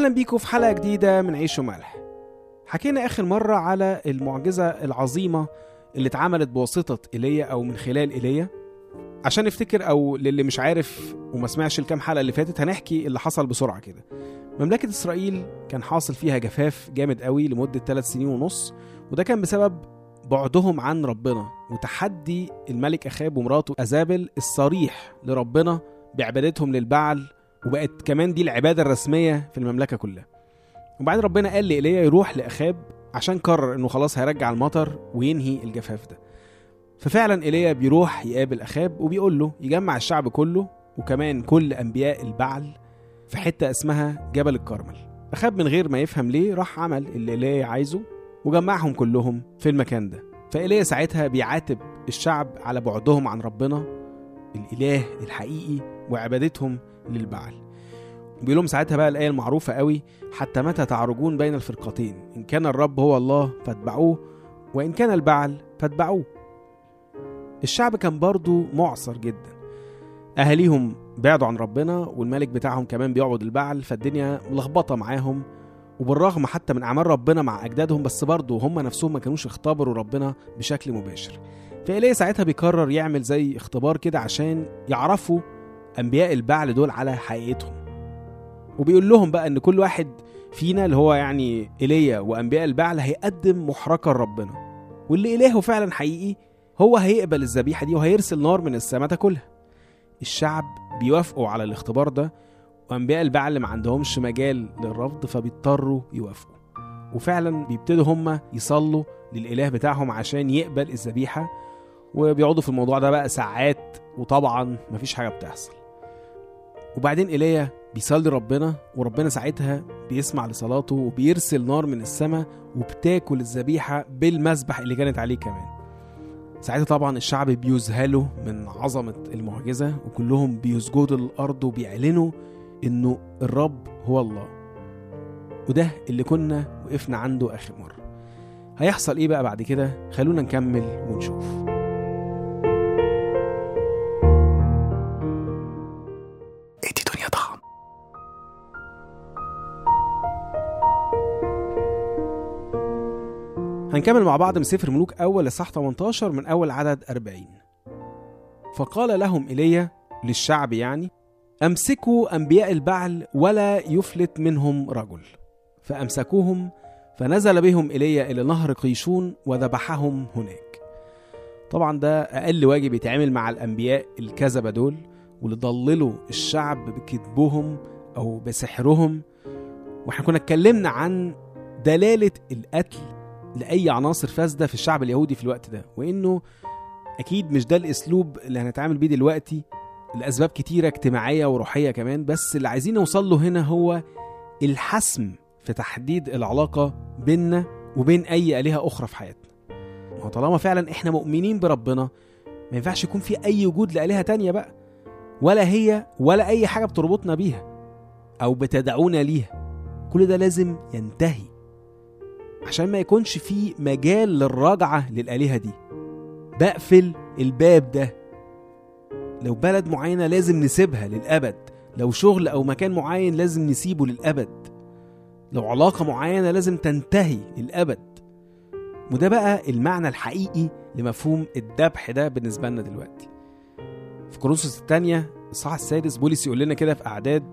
بيكم في حلقة جديدة من عيش وملح حكينا آخر مرة على المعجزة العظيمة اللي اتعملت بواسطة إيليا أو من خلال إيليا عشان نفتكر أو للي مش عارف وما سمعش الكام حلقة اللي فاتت هنحكي اللي حصل بسرعة كده مملكة إسرائيل كان حاصل فيها جفاف جامد قوي لمدة ثلاث سنين ونص وده كان بسبب بعدهم عن ربنا وتحدي الملك أخاب ومراته أزابل الصريح لربنا بعبادتهم للبعل وبقت كمان دي العبادة الرسمية في المملكة كلها وبعدين ربنا قال لإيليا يروح لأخاب عشان قرر إنه خلاص هيرجع المطر وينهي الجفاف ده ففعلا إيليا بيروح يقابل أخاب وبيقول له يجمع الشعب كله وكمان كل أنبياء البعل في حتة اسمها جبل الكرمل أخاب من غير ما يفهم ليه راح عمل اللي إيليا عايزه وجمعهم كلهم في المكان ده فإيليا ساعتها بيعاتب الشعب على بعدهم عن ربنا الإله الحقيقي وعبادتهم للبعل بيقول لهم ساعتها بقى الآية المعروفة قوي حتى متى تعرجون بين الفرقتين إن كان الرب هو الله فاتبعوه وإن كان البعل فاتبعوه الشعب كان برضو معصر جدا أهاليهم بعدوا عن ربنا والملك بتاعهم كمان بيعبد البعل فالدنيا ملخبطة معاهم وبالرغم حتى من أعمال ربنا مع أجدادهم بس برضو هم نفسهم ما كانوش اختبروا ربنا بشكل مباشر فإيليا ساعتها بيقرر يعمل زي اختبار كده عشان يعرفوا أنبياء البعل دول على حقيقتهم وبيقول لهم بقى إن كل واحد فينا اللي هو يعني إيليا وأنبياء البعل هيقدم محرقة لربنا واللي إلهه فعلا حقيقي هو هيقبل الذبيحة دي وهيرسل نار من السماء تاكلها الشعب بيوافقوا على الاختبار ده وأنبياء البعل ما عندهمش مجال للرفض فبيضطروا يوافقوا وفعلا بيبتدوا هم يصلوا للإله بتاعهم عشان يقبل الذبيحة وبيقعدوا في الموضوع ده بقى ساعات وطبعا مفيش حاجة بتحصل وبعدين ايليا بيصلي ربنا وربنا ساعتها بيسمع لصلاته وبيرسل نار من السماء وبتاكل الذبيحة بالمذبح اللي كانت عليه كمان ساعتها طبعا الشعب بيذهلوا من عظمة المعجزة وكلهم بيسجدوا للأرض وبيعلنوا إنه الرب هو الله وده اللي كنا وقفنا عنده آخر مرة هيحصل إيه بقى بعد كده خلونا نكمل ونشوف ادي دنيا طعم هنكمل مع بعض من سفر ملوك أول لصح 18 من أول عدد 40 فقال لهم إيليا للشعب يعني أمسكوا أنبياء البعل ولا يفلت منهم رجل فأمسكوهم فنزل بهم إيليا إلى نهر قيشون وذبحهم هناك طبعا ده أقل واجب يتعمل مع الأنبياء الكذبة دول واللي ضللوا الشعب بكذبهم أو بسحرهم واحنا كنا اتكلمنا عن دلالة القتل لأي عناصر فاسدة في الشعب اليهودي في الوقت ده وإنه أكيد مش ده الأسلوب اللي هنتعامل بيه دلوقتي لأسباب كتيرة اجتماعية وروحية كمان بس اللي عايزين نوصل له هنا هو الحسم في تحديد العلاقة بيننا وبين أي آلهة أخرى في حياتنا ما هو طالما فعلا إحنا مؤمنين بربنا ما ينفعش يكون في أي وجود لآلهة تانية بقى ولا هي ولا أي حاجة بتربطنا بيها أو بتدعونا ليها كل ده لازم ينتهي عشان ما يكونش في مجال للرجعة للآلهة دي بقفل الباب ده لو بلد معينة لازم نسيبها للأبد لو شغل أو مكان معين لازم نسيبه للأبد لو علاقة معينة لازم تنتهي للأبد وده بقى المعنى الحقيقي لمفهوم الذبح ده بالنسبة لنا دلوقتي في كورنثوس الثانية الصح السادس بولس يقول لنا كده في أعداد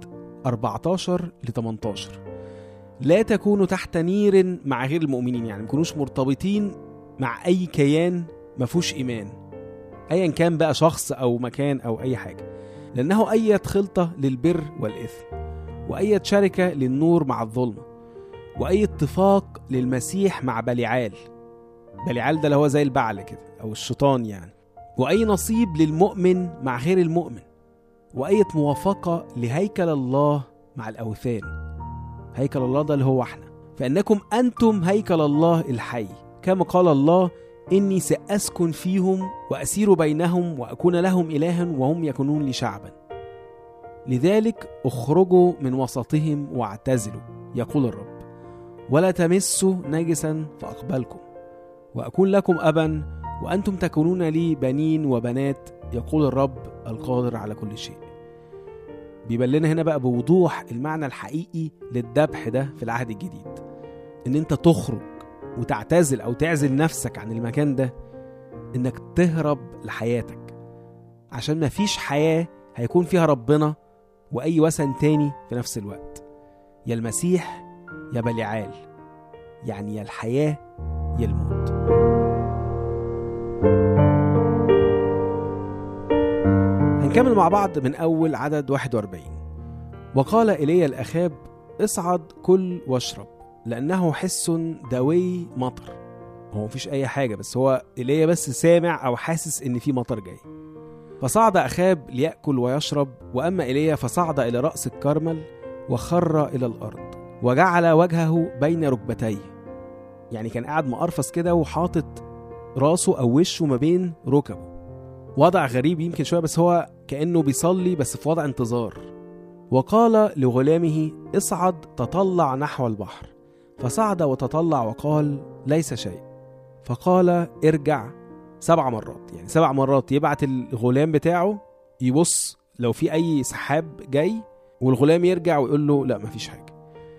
14 ل 18 لا تكونوا تحت نير مع غير المؤمنين يعني ما تكونوش مرتبطين مع أي كيان ما فيهوش إيمان أيا كان بقى شخص أو مكان أو أي حاجة لأنه أية خلطة للبر والإثم وأية شركة للنور مع الظلمة وأي اتفاق للمسيح مع بليعال بليعال ده اللي هو زي البعل كده أو الشيطان يعني وأي نصيب للمؤمن مع غير المؤمن وأية موافقة لهيكل الله مع الأوثان هيكل الله ده اللي هو احنا فإنكم أنتم هيكل الله الحي كما قال الله إني سأسكن فيهم وأسير بينهم وأكون لهم إلها وهم يكونون لي شعبا لذلك اخرجوا من وسطهم واعتزلوا يقول الرب ولا تمسوا نجسا فأقبلكم وأكون لكم أبا وأنتم تكونون لي بنين وبنات يقول الرب القادر على كل شيء بيبان لنا هنا بقى بوضوح المعنى الحقيقي للذبح ده في العهد الجديد ان انت تخرج وتعتزل او تعزل نفسك عن المكان ده انك تهرب لحياتك عشان مفيش حياة هيكون فيها ربنا واي وثن تاني في نفس الوقت يا المسيح يا بليعال يعني يا الحياة يا الموت هنكمل مع بعض من أول عدد 41 وقال إلي الأخاب اصعد كل واشرب لأنه حس دوي مطر هو مفيش أي حاجة بس هو إيليا بس سامع أو حاسس إن في مطر جاي فصعد أخاب ليأكل ويشرب وأما إيليا فصعد إلى رأس الكرمل وخر إلى الأرض وجعل وجهه بين ركبتيه يعني كان قاعد مقرفص كده وحاطط راسه أو وشه ما بين ركبه وضع غريب يمكن شوية بس هو كأنه بيصلي بس في وضع انتظار وقال لغلامه اصعد تطلع نحو البحر فصعد وتطلع وقال ليس شيء فقال ارجع سبع مرات يعني سبع مرات يبعت الغلام بتاعه يبص لو في اي سحاب جاي والغلام يرجع ويقول له لا مفيش حاجه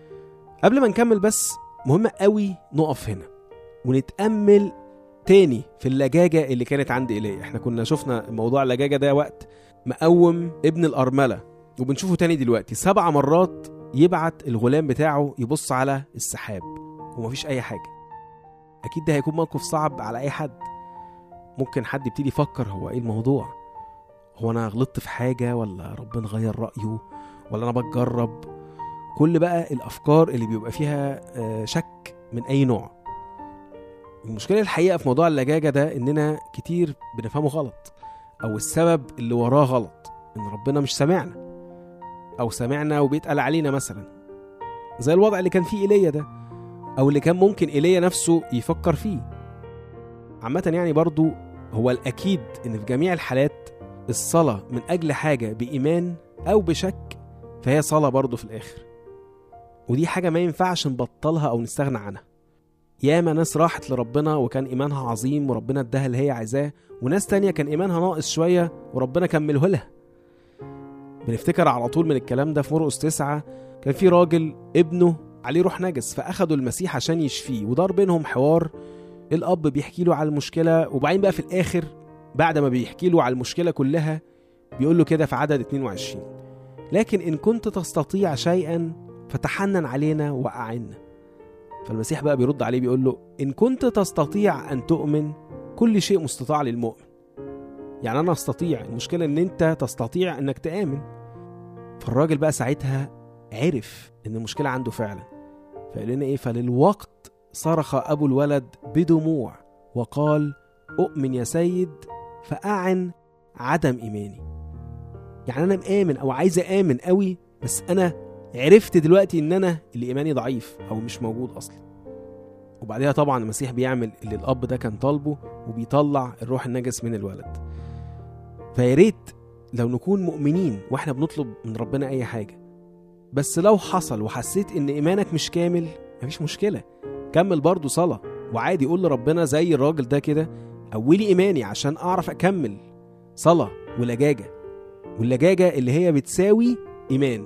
قبل ما نكمل بس مهم قوي نقف هنا ونتامل تاني في اللجاجة اللي كانت عند إيليا احنا كنا شفنا موضوع اللجاجة ده وقت مقوم ابن الأرملة وبنشوفه تاني دلوقتي سبع مرات يبعت الغلام بتاعه يبص على السحاب ومفيش أي حاجة أكيد ده هيكون موقف صعب على أي حد ممكن حد يبتدي يفكر هو إيه الموضوع هو أنا غلطت في حاجة ولا ربنا غير رأيه ولا أنا بتجرب كل بقى الأفكار اللي بيبقى فيها آه، شك من أي نوع المشكلة الحقيقة في موضوع اللجاجة ده إننا كتير بنفهمه غلط أو السبب اللي وراه غلط إن ربنا مش سامعنا أو سامعنا وبيتقل علينا مثلا زي الوضع اللي كان فيه إيليا ده أو اللي كان ممكن إيليا نفسه يفكر فيه عامة يعني برضو هو الأكيد إن في جميع الحالات الصلاة من أجل حاجة بإيمان أو بشك فهي صلاة برضو في الآخر ودي حاجة ما ينفعش نبطلها أو نستغنى عنها ياما ناس راحت لربنا وكان إيمانها عظيم وربنا اداها اللي هي عايزاه وناس تانية كان إيمانها ناقص شوية وربنا كمله لها بنفتكر على طول من الكلام ده في مرقس تسعة كان في راجل ابنه عليه روح نجس فأخدوا المسيح عشان يشفيه ودار بينهم حوار الأب بيحكي له على المشكلة وبعدين بقى في الآخر بعد ما بيحكي له على المشكلة كلها بيقول له كده في عدد 22 لكن إن كنت تستطيع شيئا فتحنن علينا وأعنا فالمسيح بقى بيرد عليه بيقول له إن كنت تستطيع أن تؤمن كل شيء مستطاع للمؤمن يعني أنا أستطيع المشكلة إن أنت تستطيع إنك تآمن فالراجل بقى ساعتها عرف إن المشكلة عنده فعلا فقال لنا إيه فللوقت صرخ أبو الولد بدموع وقال أؤمن يا سيد فأعن عدم إيماني يعني أنا مآمن أو عايز آمن قوي بس أنا عرفت دلوقتي ان انا اللي ايماني ضعيف او مش موجود اصلا وبعدها طبعا المسيح بيعمل اللي الاب ده كان طالبه وبيطلع الروح النجس من الولد فيا ريت لو نكون مؤمنين واحنا بنطلب من ربنا اي حاجه بس لو حصل وحسيت ان ايمانك مش كامل مفيش مشكله كمل برضه صلاه وعادي قول لربنا زي الراجل ده كده قولي ايماني عشان اعرف اكمل صلاه ولجاجه واللجاجه اللي هي بتساوي ايمان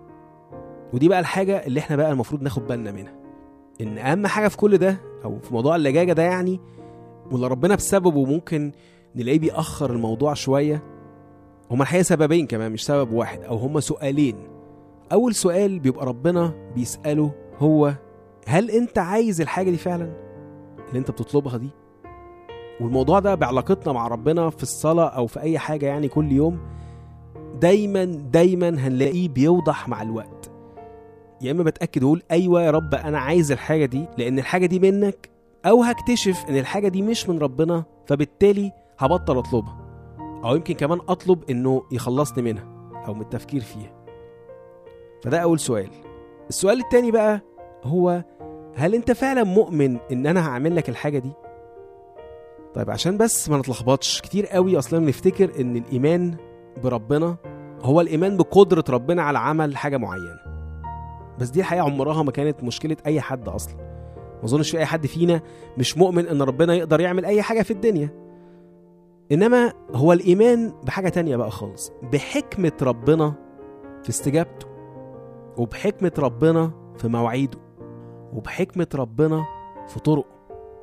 ودي بقى الحاجة اللي احنا بقى المفروض ناخد بالنا منها ان اهم حاجة في كل ده او في موضوع اللجاجة ده يعني واللي ربنا بسببه ممكن نلاقيه بيأخر الموضوع شوية هما الحقيقة سببين كمان مش سبب واحد او هما سؤالين اول سؤال بيبقى ربنا بيسأله هو هل انت عايز الحاجة دي فعلا اللي انت بتطلبها دي والموضوع ده بعلاقتنا مع ربنا في الصلاة او في اي حاجة يعني كل يوم دايما دايما هنلاقيه بيوضح مع الوقت يا اما بتاكد واقول ايوه يا رب انا عايز الحاجه دي لان الحاجه دي منك او هكتشف ان الحاجه دي مش من ربنا فبالتالي هبطل اطلبها او يمكن كمان اطلب انه يخلصني منها او من التفكير فيها فده اول سؤال السؤال التاني بقى هو هل انت فعلا مؤمن ان انا هعمل لك الحاجه دي طيب عشان بس ما نتلخبطش كتير قوي اصلا بنفتكر ان الايمان بربنا هو الايمان بقدره ربنا على عمل حاجه معينه بس دي الحقيقه عمرها ما كانت مشكله اي حد اصلا ما اظنش في اي حد فينا مش مؤمن ان ربنا يقدر يعمل اي حاجه في الدنيا انما هو الايمان بحاجه تانية بقى خالص بحكمه ربنا في استجابته وبحكمة ربنا في مواعيده وبحكمة ربنا في طرقه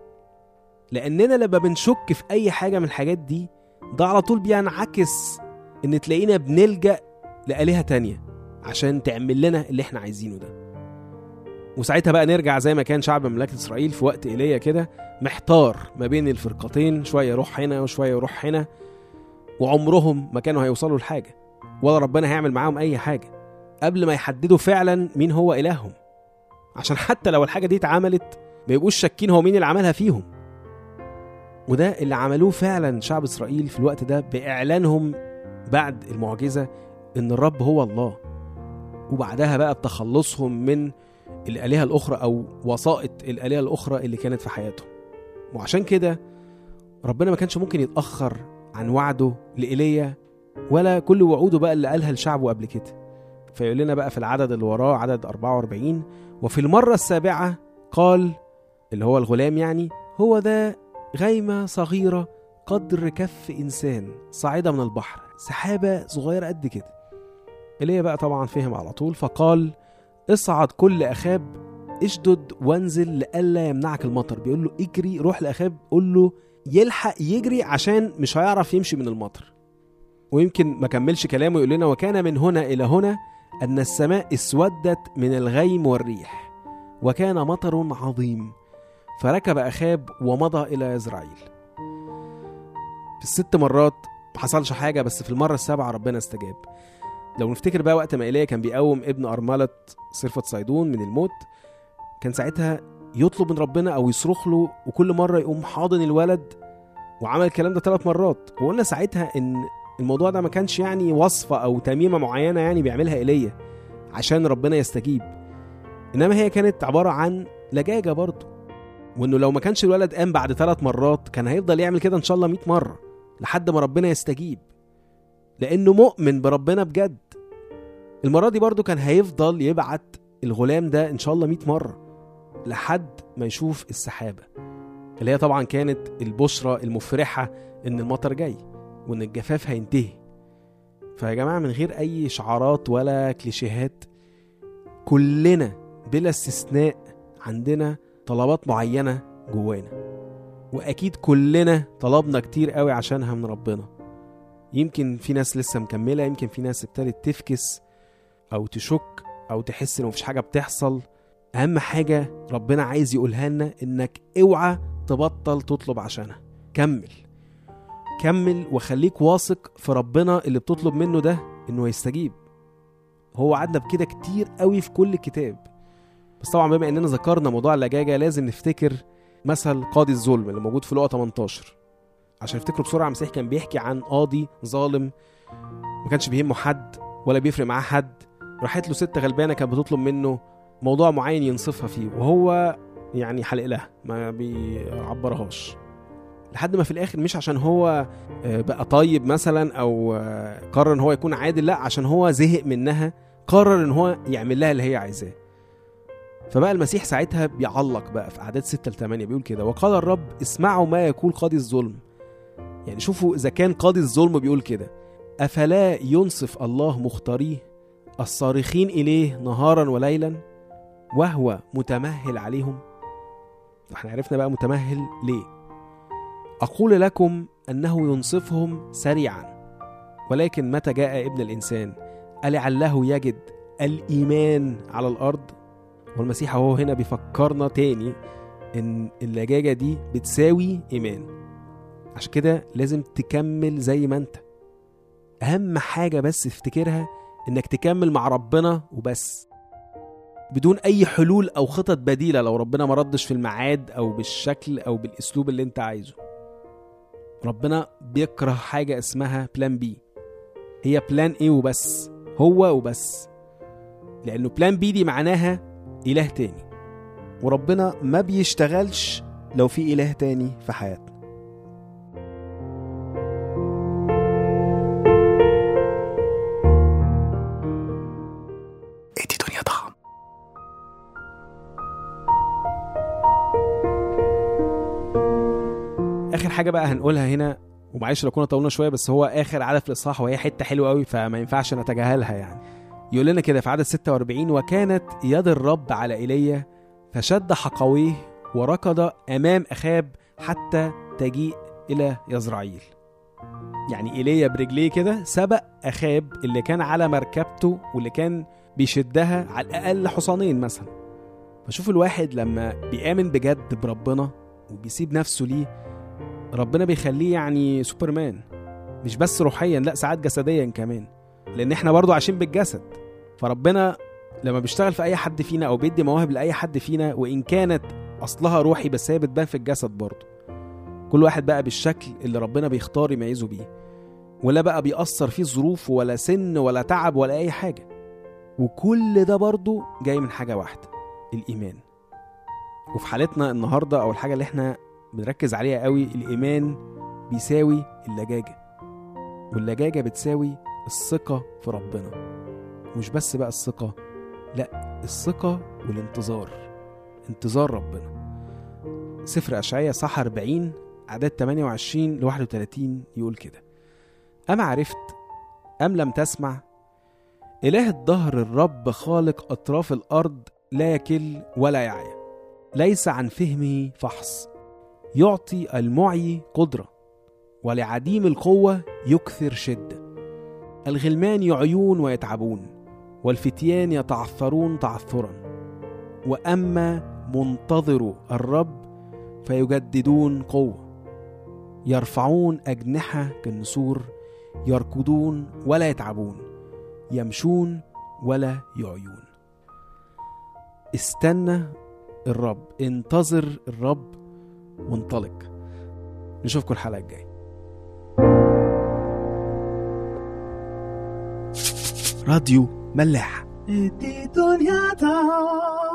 لأننا لما بنشك في أي حاجة من الحاجات دي ده على طول بينعكس إن تلاقينا بنلجأ لآلهة تانية عشان تعمل لنا اللي احنا عايزينه ده وساعتها بقى نرجع زي ما كان شعب مملكة إسرائيل في وقت إيليا كده محتار ما بين الفرقتين شوية يروح هنا وشوية يروح هنا وعمرهم ما كانوا هيوصلوا لحاجة ولا ربنا هيعمل معاهم أي حاجة قبل ما يحددوا فعلا مين هو إلههم عشان حتى لو الحاجة دي اتعملت ما يبقوش شاكين هو مين اللي عملها فيهم وده اللي عملوه فعلا شعب إسرائيل في الوقت ده بإعلانهم بعد المعجزة إن الرب هو الله وبعدها بقى بتخلصهم من الآلهة الأخرى أو وسائط الآلهة الأخرى اللي كانت في حياتهم وعشان كده ربنا ما كانش ممكن يتأخر عن وعده لإيليا ولا كل وعوده بقى اللي قالها لشعبه قبل كده فيقول لنا بقى في العدد اللي وراه عدد 44 وفي المرة السابعة قال اللي هو الغلام يعني هو ذا غيمة صغيرة قدر كف إنسان صاعدة من البحر سحابة صغيرة قد كده إيليا بقى طبعا فهم على طول فقال اصعد كل أخاب اشدد وانزل لئلا يمنعك المطر بيقول له اجري روح لأخاب قول له يلحق يجري عشان مش هيعرف يمشي من المطر ويمكن ما كملش كلامه يقول لنا وكان من هنا إلى هنا أن السماء اسودت من الغيم والريح وكان مطر عظيم فركب أخاب ومضى إلى إزرائيل في الست مرات ما حصلش حاجة بس في المرة السابعة ربنا استجاب لو نفتكر بقى وقت ما إيليا كان بيقوم ابن أرملة صرفة صيدون من الموت كان ساعتها يطلب من ربنا أو يصرخ له وكل مرة يقوم حاضن الولد وعمل الكلام ده ثلاث مرات وقلنا ساعتها إن الموضوع ده ما كانش يعني وصفة أو تميمة معينة يعني بيعملها إيليا عشان ربنا يستجيب إنما هي كانت عبارة عن لجاجة برضه وإنه لو ما كانش الولد قام بعد ثلاث مرات كان هيفضل يعمل كده إن شاء الله 100 مرة لحد ما ربنا يستجيب لأنه مؤمن بربنا بجد المرة دي برضه كان هيفضل يبعت الغلام ده إن شاء الله 100 مرة لحد ما يشوف السحابة اللي هي طبعا كانت البشرة المفرحة إن المطر جاي وإن الجفاف هينتهي فيا جماعة من غير أي شعارات ولا كليشيهات كلنا بلا استثناء عندنا طلبات معينة جوانا وأكيد كلنا طلبنا كتير قوي عشانها من ربنا يمكن في ناس لسه مكملة يمكن في ناس ابتدت تفكس أو تشك أو تحس إن مفيش حاجة بتحصل أهم حاجة ربنا عايز يقولها لنا إنك اوعى تبطل تطلب عشانها كمل كمل وخليك واثق في ربنا اللي بتطلب منه ده إنه يستجيب هو وعدنا بكده كتير قوي في كل الكتاب بس طبعا بما اننا ذكرنا موضوع اللجاجه لازم نفتكر مثل قاضي الظلم اللي موجود في لقا 18 عشان نفتكره بسرعه مسيح كان بيحكي عن قاضي ظالم ما كانش بيهمه حد ولا بيفرق معاه حد راحت له ست غلبانه كانت بتطلب منه موضوع معين ينصفها فيه وهو يعني حلق لها ما بيعبرهاش لحد ما في الاخر مش عشان هو آه، بقى طيب مثلا او آه، قرر ان هو يكون عادل لا عشان هو زهق منها قرر ان هو يعمل لها اللي هي عايزاه فبقى المسيح ساعتها بيعلق بقى في اعداد 6 ل 8 بيقول كده وقال الرب اسمعوا ما يقول قاضي الظلم يعني شوفوا اذا كان قاضي الظلم بيقول كده افلا ينصف الله مختاريه الصارخين اليه نهارا وليلا وهو متمهل عليهم احنا عرفنا بقى متمهل ليه اقول لكم انه ينصفهم سريعا ولكن متى جاء ابن الانسان ألعله يجد الإيمان على الأرض والمسيح هو هنا بيفكرنا تاني إن اللجاجة دي بتساوي إيمان عشان كده لازم تكمل زي ما أنت أهم حاجة بس افتكرها إنك تكمل مع ربنا وبس بدون أي حلول أو خطط بديلة لو ربنا ما ردش في الميعاد أو بالشكل أو بالأسلوب اللي أنت عايزه ربنا بيكره حاجة اسمها بلان بي هي بلان ايه وبس هو وبس لانه بلان بي دي معناها اله تاني وربنا ما بيشتغلش لو في اله تاني في حياتنا ادي دنيا ضخم اخر حاجه بقى هنقولها هنا ومعلش لو كنا طولنا شويه بس هو اخر عدد في الاصحاح وهي حته حلوه قوي فما ينفعش نتجاهلها يعني يقول لنا كده في عدد 46 وكانت يد الرب على ايليا فشد حقويه وركض امام اخاب حتى تجيء الى يزرعيل يعني ايليا برجليه كده سبق اخاب اللي كان على مركبته واللي كان بيشدها على الاقل حصانين مثلا فشوف الواحد لما بيامن بجد بربنا وبيسيب نفسه ليه ربنا بيخليه يعني سوبرمان مش بس روحيا لا ساعات جسديا كمان لان احنا برضو عايشين بالجسد فربنا لما بيشتغل في اي حد فينا او بيدي مواهب لاي حد فينا وان كانت اصلها روحي بس هي بتبان في الجسد برضو كل واحد بقى بالشكل اللي ربنا بيختار يميزه بيه ولا بقى بيأثر فيه ظروف ولا سن ولا تعب ولا اي حاجه وكل ده برضو جاي من حاجه واحده الايمان وفي حالتنا النهارده او الحاجه اللي احنا بنركز عليها قوي الايمان بيساوي اللجاجه واللجاجه بتساوي الثقه في ربنا مش بس بقى الثقه لا الثقه والانتظار انتظار ربنا سفر اشعياء صح 40 عدد 28 ل 31 يقول كده أم عرفت أم لم تسمع إله الدهر الرب خالق أطراف الأرض لا يكل ولا يعيا ليس عن فهمه فحص يعطي المعي قدرة ولعديم القوة يكثر شدة الغلمان يعيون ويتعبون والفتيان يتعثرون تعثرا وأما منتظر الرب فيجددون قوة يرفعون أجنحة كالنسور يركضون ولا يتعبون يمشون ولا يعيون استنى الرب انتظر الرب وانطلق نشوفكم الحلقة الجاية راديو ملاح دي دنيا تعب